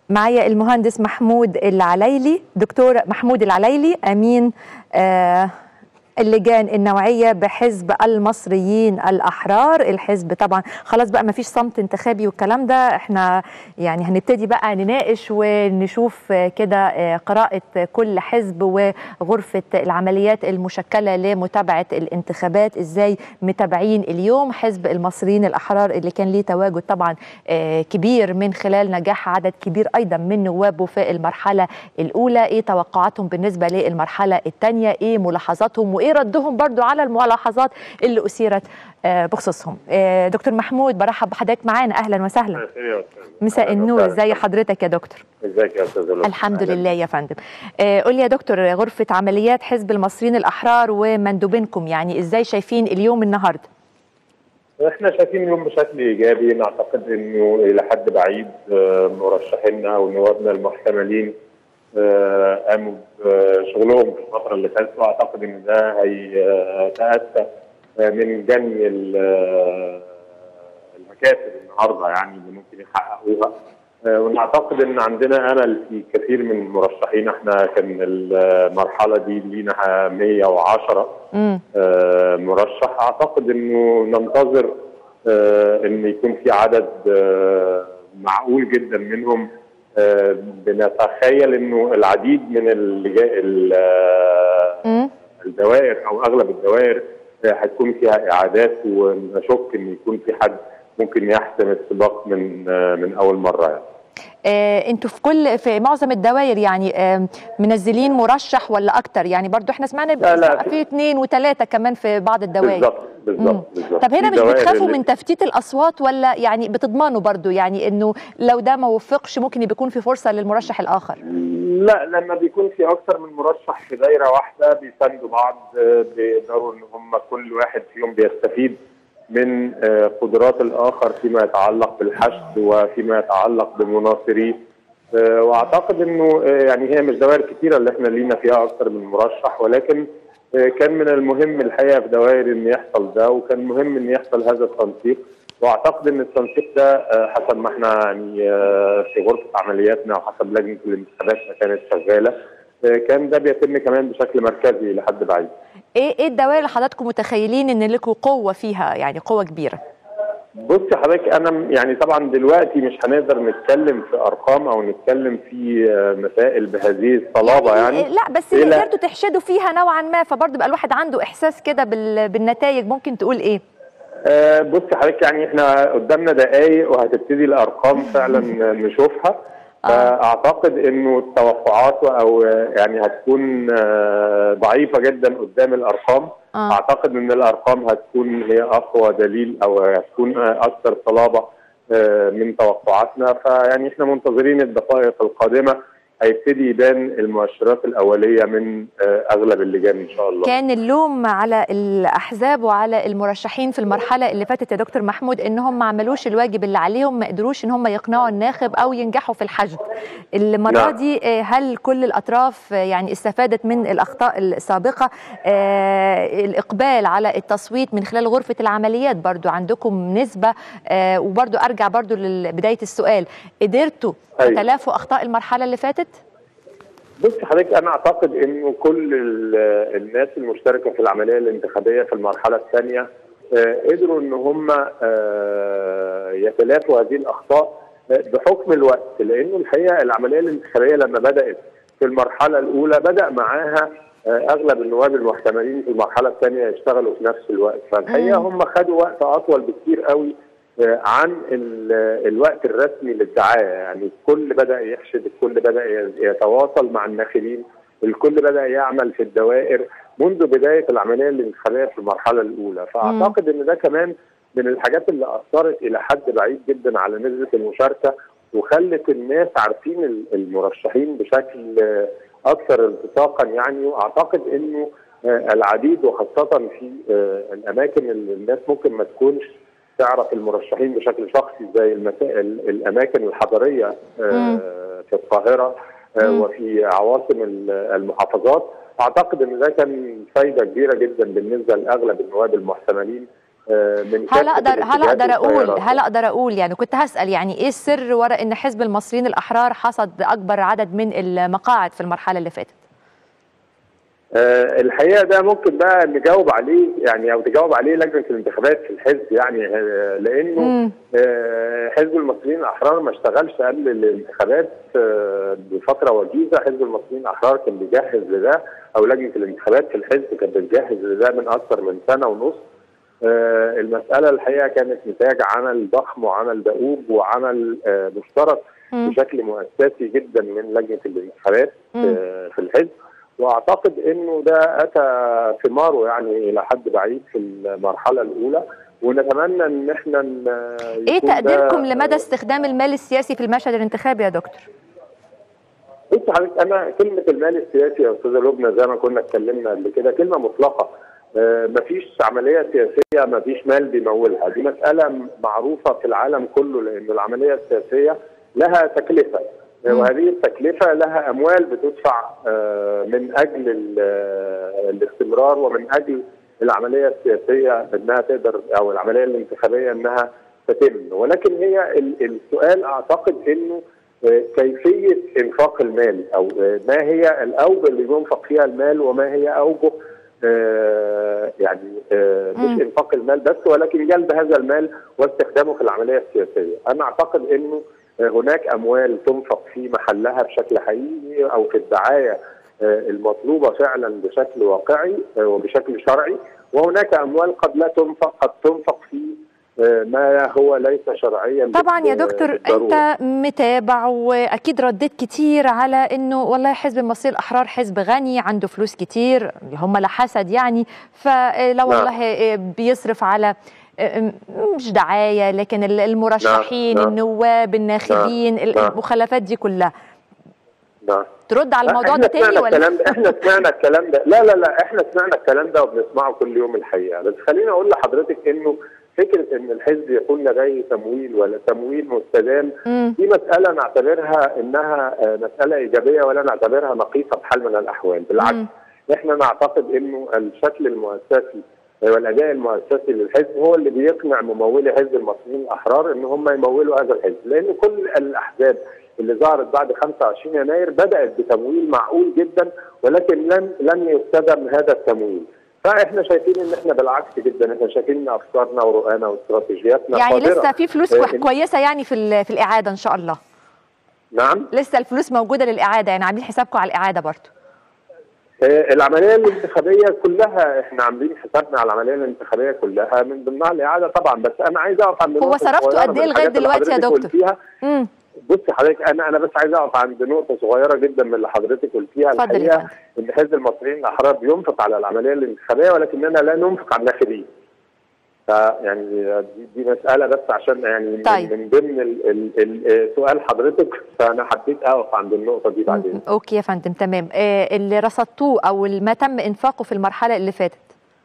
معايا المهندس محمود العليلي دكتور محمود العليلي امين آه اللجان النوعية بحزب المصريين الأحرار الحزب طبعا خلاص بقى ما فيش صمت انتخابي والكلام ده احنا يعني هنبتدي بقى نناقش ونشوف كده قراءة كل حزب وغرفة العمليات المشكلة لمتابعة الانتخابات ازاي متابعين اليوم حزب المصريين الأحرار اللي كان ليه تواجد طبعا كبير من خلال نجاح عدد كبير أيضا من نوابه في المرحلة الأولى ايه توقعاتهم بالنسبة للمرحلة الثانية ايه ملاحظاتهم وايه ردهم برضو على الملاحظات اللي أثيرت بخصوصهم دكتور محمود برحب بحضرتك معانا أهلا وسهلا مساء النور ازي حضرتك يا دكتور ازيك يا استاذ الحمد لله يا فندم قول لي يا دكتور غرفة عمليات حزب المصريين الأحرار ومندوبينكم يعني ازاي شايفين اليوم النهارده احنا شايفين اليوم بشكل ايجابي نعتقد انه الى حد بعيد مرشحينا او نوابنا المحتملين قاموا بشغلهم في الفتره اللي فاتت واعتقد ان ده هيتاتى من جني المكاسب النهارده يعني اللي ممكن يحققوها ونعتقد ان عندنا امل في كثير من المرشحين احنا كان المرحله دي لينا 110 مرشح اعتقد انه ننتظر ان يكون في عدد معقول جدا منهم بنتخيل انه العديد من الدوائر او اغلب الدوائر هتكون فيها اعادات ونشك ان يكون في حد ممكن يحسم السباق من من اول مره يعني. آه انتوا في كل في معظم الدوائر يعني آه منزلين مرشح ولا اكتر يعني برضو احنا سمعنا لا لا في اثنين وثلاثه كمان في بعض الدوائر بالظبط بالظبط بالظبط طب هنا مش بتخافوا من تفتيت الاصوات ولا يعني بتضمنوا برضو يعني انه لو ده ما وفقش ممكن يكون في فرصه للمرشح الاخر لا لما بيكون في اكثر من مرشح في دايره واحده بيساندوا بعض بيقدروا ان هم كل واحد فيهم بيستفيد من قدرات الاخر فيما يتعلق بالحشد وفيما يتعلق بمناصريه واعتقد انه يعني هي مش دوائر كثيره اللي احنا لينا فيها اكثر من مرشح ولكن كان من المهم الحقيقه في دوائر ان يحصل ده وكان مهم ان يحصل هذا التنسيق واعتقد ان التنسيق ده حسب ما احنا يعني في غرفه عملياتنا وحسب لجنه الانتخابات ما كانت شغاله كان ده بيتم كمان بشكل مركزي لحد بعيد. ايه ايه الدوائر اللي حضراتكم متخيلين ان لكم قوه فيها يعني قوه كبيره؟ بصي حضرتك انا يعني طبعا دلوقتي مش هنقدر نتكلم في ارقام او نتكلم في مسائل بهذه الصلابه يعني, يعني لا بس اللي قدرتوا تحشدوا فيها نوعا ما فبرضه يبقى الواحد عنده احساس كده بالنتائج ممكن تقول ايه؟ أه بصي حضرتك يعني احنا قدامنا دقايق وهتبتدي الارقام فعلا نشوفها فاعتقد انه التوقعات او يعني هتكون ضعيفه جدا قدام الارقام آه. اعتقد ان الارقام هتكون هي اقوى دليل او هتكون اكثر صلابه من توقعاتنا فيعني احنا منتظرين الدقائق القادمه هيبتدي يبان المؤشرات الاوليه من اغلب اللجان ان شاء الله. كان اللوم على الاحزاب وعلى المرشحين في المرحله اللي فاتت يا دكتور محمود انهم ما عملوش الواجب اللي عليهم ما قدروش ان هم يقنعوا الناخب او ينجحوا في الحشد. المره نعم. دي هل كل الاطراف يعني استفادت من الاخطاء السابقه آه الاقبال على التصويت من خلال غرفه العمليات برضو عندكم نسبه آه وبرضو ارجع برضو لبدايه السؤال قدرتوا تلافوا اخطاء المرحله اللي فاتت؟ بص حضرتك انا اعتقد انه كل الناس المشتركه في العمليه الانتخابيه في المرحله الثانيه قدروا ان هم يتلافوا هذه الاخطاء بحكم الوقت لانه الحقيقه العمليه الانتخابيه لما بدات في المرحله الاولى بدا معاها اغلب النواب المحتملين في المرحله الثانيه يشتغلوا في نفس الوقت فالحقيقه هم خدوا وقت اطول بكثير قوي عن الوقت الرسمي للدعايه يعني الكل بدا يحشد الكل بدا يتواصل مع الناخبين الكل بدا يعمل في الدوائر منذ بدايه العمليه الانتخابيه في المرحله الاولى فاعتقد ان ده كمان من الحاجات اللي اثرت الى حد بعيد جدا على نسبه المشاركه وخلت الناس عارفين المرشحين بشكل اكثر التصاقا يعني واعتقد انه العديد وخاصه في الاماكن اللي الناس ممكن ما تكونش تعرف المرشحين بشكل شخصي زي المسائل الاماكن الحضريه في القاهره وفي عواصم المحافظات اعتقد ان ده كان فايده كبيره جدا بالنسبه لاغلب النواب المحتملين من هل اقدر هل اقدر اقول هل اقدر اقول يعني كنت هسال يعني ايه السر وراء ان حزب المصريين الاحرار حصد اكبر عدد من المقاعد في المرحله اللي فاتت؟ أه الحقيقه ده ممكن بقى نجاوب عليه يعني او تجاوب عليه لجنه الانتخابات في الحزب يعني لانه أه حزب المصريين الاحرار ما اشتغلش قبل الانتخابات أه بفتره وجيزه حزب المصريين الاحرار كان بيجهز لده او لجنه الانتخابات في الحزب كانت بتجهز لده من اكثر من سنه ونص المساله الحقيقه كانت نتاج عمل ضخم وعمل دؤوب وعمل مشترك بشكل مؤسسي جدا من لجنه الانتخابات في الحزب واعتقد انه ده اتى ثماره يعني الى حد بعيد في المرحله الاولى ونتمنى ان احنا ايه تقديركم لمدى استخدام المال السياسي في المشهد الانتخابي يا دكتور؟ بص حضرتك انا كلمه المال السياسي يا استاذه لبنى زي ما كنا اتكلمنا قبل كده كلمه مطلقه آه مفيش عمليه سياسيه مفيش مال بيمولها دي مساله معروفه في العالم كله لان العمليه السياسيه لها تكلفه وهذه التكلفة لها أموال بتدفع من أجل الاستمرار ومن أجل العملية السياسية أنها تقدر أو العملية الانتخابية أنها تتم ولكن هي السؤال أعتقد أنه كيفية إنفاق المال أو ما هي الأوجه اللي ينفق فيها المال وما هي أوجه يعني مش إنفاق المال بس ولكن جلب هذا المال واستخدامه في العملية السياسية أنا أعتقد أنه هناك اموال تنفق في محلها بشكل حقيقي او في الدعايه المطلوبه فعلا بشكل واقعي وبشكل شرعي وهناك اموال قد لا تنفق قد تنفق في ما هو ليس شرعيا طبعا يا دكتور بالضرورة. انت متابع واكيد رديت كتير على انه والله حزب المصريين الاحرار حزب غني عنده فلوس كتير اللي هم لا حسد يعني فلو والله بيصرف على مش دعايه لكن المرشحين نعم. النواب الناخبين نعم. المخالفات دي كلها نعم ترد على الموضوع ده تاني ولا الكلام ده احنا سمعنا الكلام ده لا لا لا احنا سمعنا الكلام ده وبنسمعه كل يوم الحقيقه بس خليني اقول لحضرتك انه فكره ان الحزب يكون لديه تمويل ولا تمويل مستدام دي مساله نعتبرها انها مساله ايجابيه ولا نعتبرها نقيصه بحال من الاحوال بالعكس م. احنا نعتقد انه الشكل المؤسسي والاداء المؤسسي للحزب هو اللي بيقنع ممولي حزب المصريين الاحرار ان هم يمولوا هذا الحزب لان كل الاحزاب اللي ظهرت بعد 25 يناير بدات بتمويل معقول جدا ولكن لم لم يستدم هذا التمويل فاحنا شايفين ان احنا بالعكس جدا احنا شايفين ان افكارنا ورؤانا واستراتيجياتنا يعني لسه في فلوس كويسه يعني في في الاعاده ان شاء الله نعم لسه الفلوس موجوده للاعاده يعني عاملين حسابكم على الاعاده برضه العمليه الانتخابيه كلها احنا عاملين حسابنا على العمليه الانتخابيه كلها من ضمنها الاعاده طبعا بس انا عايز اقف عند هو صرفتوا قد ايه لغايه دلوقتي يا دكتور؟ امم بص حضرتك انا انا بس عايز اقف عند نقطه صغيره جدا من اللي حضرتك قلتيها الحقيقه ان حزب المصريين الاحرار بينفق على العمليه الانتخابيه ولكننا لا ننفق على الناخبين. فيعني دي, دي مساله بس عشان يعني طيب. من ضمن ال ال ال سؤال حضرتك فانا حبيت اقف عند النقطه دي بعدين. اوكي يا فندم تمام آه اللي رصدتوه او ما تم انفاقه في المرحله اللي فاتت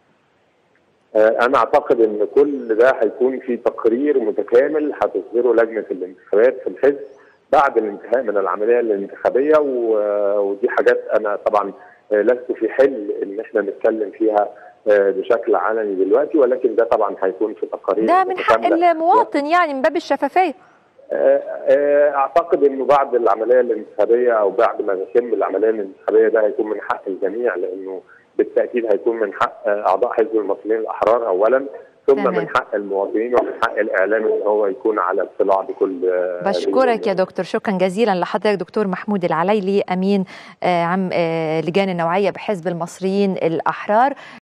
انا اعتقد ان كل ده هيكون في تقرير متكامل هتصدره لجنه الانتخابات في الحزب بعد الانتهاء من العمليه الانتخابيه ودي حاجات انا طبعا لست في حل ان احنا نتكلم فيها بشكل علني دلوقتي ولكن ده طبعا هيكون في تقارير ده من حق المواطن يعني من باب الشفافيه اعتقد انه بعد العمليه الانتخابيه او بعد ما تتم العمليه الانتخابيه ده هيكون من حق الجميع لانه بالتاكيد هيكون من حق اعضاء حزب المصريين الاحرار اولا ثم تمام. من حق المواطنين ومن حق الاعلام ان هو يكون على اطلاع بكل بشكرك يا دكتور شكرا جزيلا لحضرتك دكتور محمود العليلي امين عام لجان النوعيه بحزب المصريين الاحرار